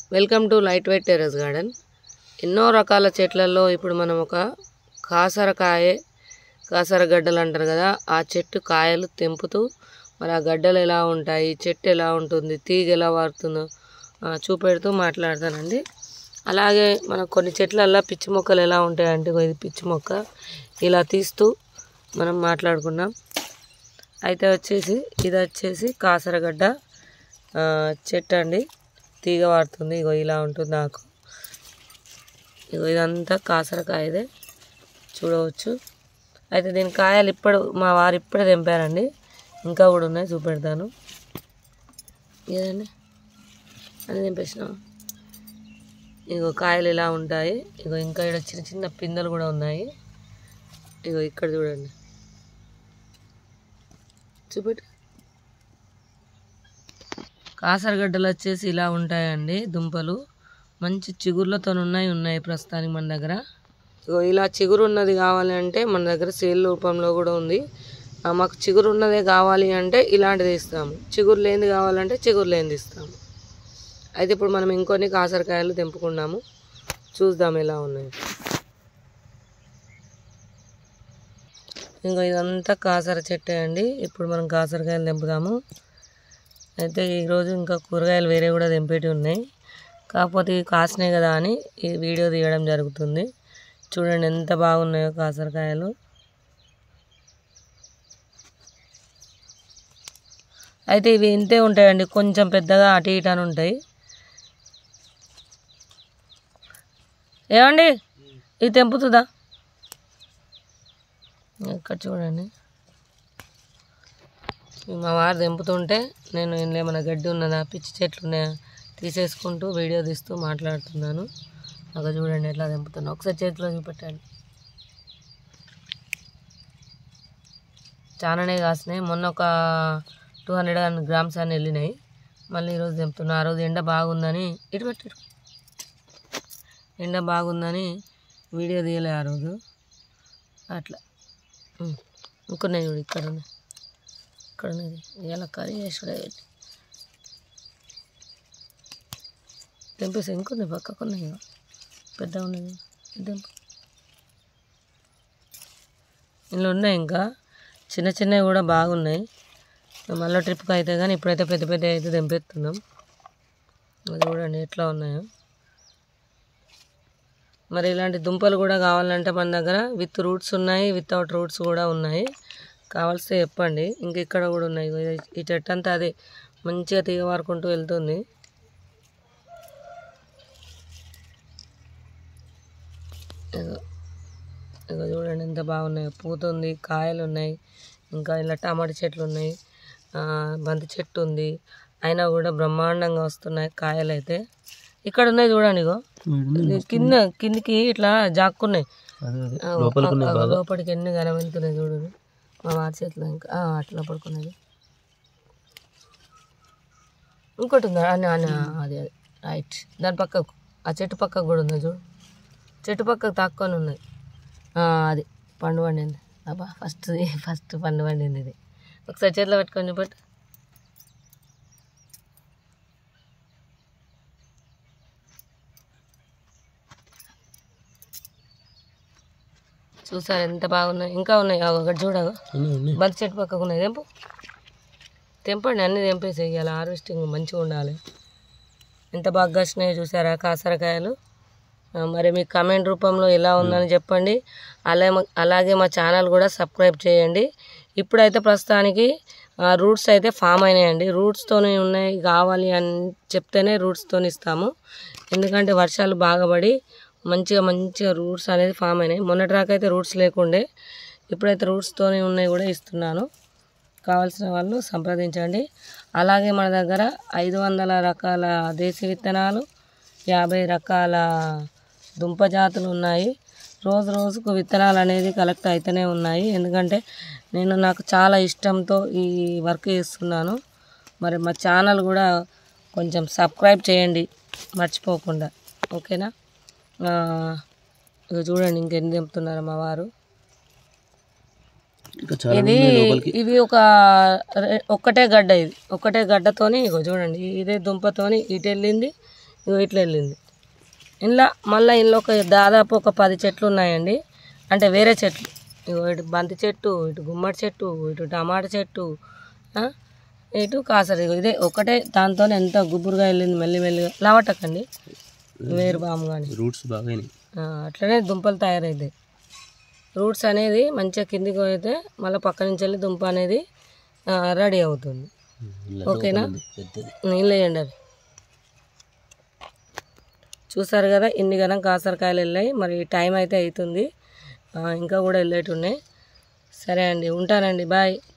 Welcome to light weight terrace garden ఎన్నో రకాల చెట్లలో ఇప్పుడు మనం ఒక కాసరకాయ కాసర గడ్డలు అంటారు కదా ఆ చెట్టు కాయలు తెంపుతూ మరి ఆ గడ్డలు ఎలా ఉంటాయి చెట్టు ఎలా ఉంటుంది తీగ ఎలా వారుతుందో ఆ, చూపెడుతూ మాట్లాడతానండి అలాగే మన కొన్ని చెట్లల్లో పిచ్చి మొక్కలు ఎలా ఉంటాయంటే ఇగో ఇది పిచ్చి మొక్క ఇలా తీస్తూ మనం మాట్లాడుకున్నాం అయితే వచ్చేసి ఇది వచ్చేసి కాసరగడ్డ ఆ, చెట్టు అండి తీగ వాడుతుంది ఇగో ఇలా ఉంటుంది ఆకు ఇగో ఇదంతా కాసరకాయదే చూడవచ్చు అయితే దీని కాయలు ఇప్పుడు మా వారు ఇప్పుడే తెంపారండి ఇంకా కూడా ఉన్నాయి చూపెడతాను ఏదండి అని తెంపేసినాం ఇగో కాయలు ఇలా ఉంటాయి ఇగో ఇంకా ఇక్కడ చిన్న చిన్న పిందెలు కూడా ఉన్నాయి ఇగో ఇక్కడ చూడండి చూపెట్టు కాసరగడ్డలు వచ్చేసి ఇలా ఉంటాయండి దుంపలు మంచి చిగుర్లతో ఉన్నాయి ఉన్నాయి ప్రస్తుతానికి మన దగ్గర ఇగో ఇలా చిగురు ఉన్నది కావాలి అంటే మన దగ్గర సేల్ రూపంలో కూడా ఉంది ఆ, మాకు చిగురు ఉన్నదే కావాలి అంటే ఇలాంటిది ఇస్తాము చిగురు లేనిది కావాలంటే చిగురు లేనిది ఇస్తాము అయితే ఇప్పుడు మనం ఇంకొన్ని కాసరకాయలు తెంపుకున్నాము చూద్దాం ఎలా ఉన్నాయి ఇంకా ఇదంతా కాసర చెట్టే అండి ఇప్పుడు మనం కాసరకాయలు తెంపుదాము అయితే ఈరోజు ఇంకా కూరగాయలు వేరే కూడా తెంపేటి ఉన్నాయి కాకపోతే ఇవి కాసినాయి కదా అని ఈ వీడియో తీయడం జరుగుతుంది చూడండి ఎంత బాగున్నాయో కాసరకాయలు అయితే ఇవి ఇంతే ఉంటాయండి కొంచెం పెద్దగా అటు ఇటు అని ఉంటాయి ఏమండి ఇది తెంపుతుందా ఇక్కడ చూడండి ఇవి మా వారు తెంపుతుంటే నేను ఇందులో ఏమైనా గడ్డి ఉన్నదా పిచ్చి చెట్లు ఉన్నాయా తీసేసుకుంటూ వీడియో తీస్తూ మాట్లాడుతున్నాను అక్కడ చూడండి ఎట్లా తెంపుతున్నా ఒకసారి చేతిలో చూపెట్టండి చాలానే కాసినాయి మొన్న ఒక టూ హండ్రెడ్ గ్రామ్స్ అని వెళ్ళినాయి మళ్ళీ ఈరోజు తెంపుతున్నా ఆ రోజు ఎండ బాగుందని ఇటు పెట్టు ఇటు. ఎండ బాగుందని వీడియో తీయలే ఆ రోజు అట్లా ఉమ్. ఇంకొన్నాయి చూడు ఇక్కడ ఉన్నాయి ఇక్కడ ఉన్నది ఇలా కర్రీ చేసుడే తెంపేసి ఇంకొన్ని పక్కకు ఉన్నాయి ఇగో. పెద్ద ఉన్నది ఇది తెంపు ఇందులో ఉన్నాయి ఇంకా చిన్న చిన్నవి కూడా బాగున్నాయి మళ్ళీ ట్రిప్కి అయితే కానీ ఇప్పుడైతే పెద్ద పెద్ద అయితే తెంపేస్తున్నాం అది చూడండి ఎట్లా ఉన్నాయో మరి ఇలాంటి దుంపలు కూడా కావాలంటే మన దగ్గర విత్ రూట్స్ ఉన్నాయి వితౌట్ రూట్స్ కూడా ఉన్నాయి కావాల్సి చెప్పండి ఇంక ఇక్కడ కూడా ఉన్నాయి ఇగో ఇది- ఈ చెట్టు అంతా అదే మంచిగా తీగ వారుకుంటూ వెళ్తుంది ఇగో ఇగో చూడండి ఎంత బాగున్నాయి పూతుంది కాయలు ఉన్నాయి ఇంకా ఇలా టమాటా చెట్లు ఉన్నాయి ఆ, బంతి చెట్టు ఉంది అయినా కూడా బ్రహ్మాండంగా వస్తున్నాయి కాయలు అయితే ఇక్కడ ఉన్నాయి చూడండి ఇగో ఇది కింద కిందికి ఇట్లా జాక్కున్నాయి ఆ, ఆ, లోపలికి ఎన్ని గనం వెళ్తున్నాయి చూడు మా వారి చేతిలో ఇంకా ఆ, అట్లా పడుకున్నది ఇంకోటి ఉంది అని అని అది అది రైట్ దాని పక్కకు ఆ చెట్టు పక్కకు కూడా ఉంది చూడు చెట్టు పక్కకు తాక్కొని ఉన్నది ఆ, అది పండు పండింది అబ్బా ఫస్ట్ ఫస్ట్ పండు పండింది ఇది ఒకసారి చేతిలో పెట్టుకొని చూపెట్టు చూసారు ఎంత బాగున్నాయి ఇంకా ఉన్నాయి అగో ఒకటి చూడగా బంతి చెట్టు పక్కకు ఉన్నాయి తెంపు తెంపండి అన్నీ తెంపేసి ఇవాళ హార్వెస్టింగ్ మంచిగా ఉండాలి ఎంత బాగా కాసినాయో చూసారా కాసరకాయలు ఆ, మరి మీ కమెంట్ రూపంలో ఎలా ఉందని చెప్పండి అలాగే మా- అలాగే మా ఛానల్ కూడా సబ్స్క్రైబ్ చేయండి ఇప్పుడైతే ప్రస్తుతానికి రూట్స్ అయితే ఫామ్ అయినాయండి రూట్స్తోనే ఉన్నాయి కావాలి అని చెప్తేనే రూట్స్తో ఇస్తాము ఎందుకంటే వర్షాలు బాగా పడి మంచిగా మంచిగా రూట్స్ అనేది ఫామ్ అయినాయి మొన్నటి దాకా అయితే రూట్స్ లేకుండే ఇప్పుడైతే రూట్స్తోనే ఉన్నాయి కూడా ఇస్తున్నాను కావాల్సిన వాళ్ళు సంప్రదించండి అలాగే మన దగ్గర ఐదు వందల రకాల దేశీ విత్తనాలు యాభై రకాల దుంప జాతులు ఉన్నాయి రోజు రోజుకు విత్తనాలు అనేది కలెక్ట్ అయితేనే ఉన్నాయి ఎందుకంటే నేను నాకు చాలా ఇష్టంతో ఈ వర్క్ చేస్తున్నాను మరి మా ఛానల్ కూడా కొంచెం సబ్స్క్రైబ్ చేయండి మర్చిపోకుండా ఓకేనా ఆ, ఇగో చూడండి ఇంకెన్ని తెంపుతున్నారు మా వారు ఇంకా చాలా ఇది ఇవి ఒక రె- ఒక్కటే గడ్డ ఇది ఒక్కటే గడ్డతోని ఇగో చూడండి ఇదే దుంపతోని ఇటు వెళ్ళింది ఇగో ఇట్లా వెళ్ళింది ఇంట్లో మళ్ళీ ఇంట్లో ఒక దాదాపు ఒక పది చెట్లు ఉన్నాయండి అంటే వేరే చెట్లు ఇగో ఇటు బంతి చెట్టు ఇటు గుమ్మడి చెట్టు ఇటు టమాటా చెట్టు ఆ, ఇటు కాసరి ఇగో ఇదే ఒకటే దాంతో ఎంత గుబురుగా వెళ్ళింది మెల్లి మెల్లిగా లావటకండి వేరు బాము కానీ రూట్స్ బాగా అట్లనే దుంపలు తయారవుతాయి రూట్స్ అనేది మంచిగా కిందికి పోతే మళ్ళీ పక్క నుంచి వెళ్ళి దుంప అనేది రెడీ అవుతుంది ఓకేనా పెద్దది నీళ్ళు వేయండి అవి చూసారు కదా ఇన్ని గనం కాసరకాయలు వెళ్ళాయి మరి టైం అయితే అవుతుంది ఆ, ఇంకా కూడా వెళ్ళేటి ఉన్నాయి సరే అండి ఉంటానండి బాయ్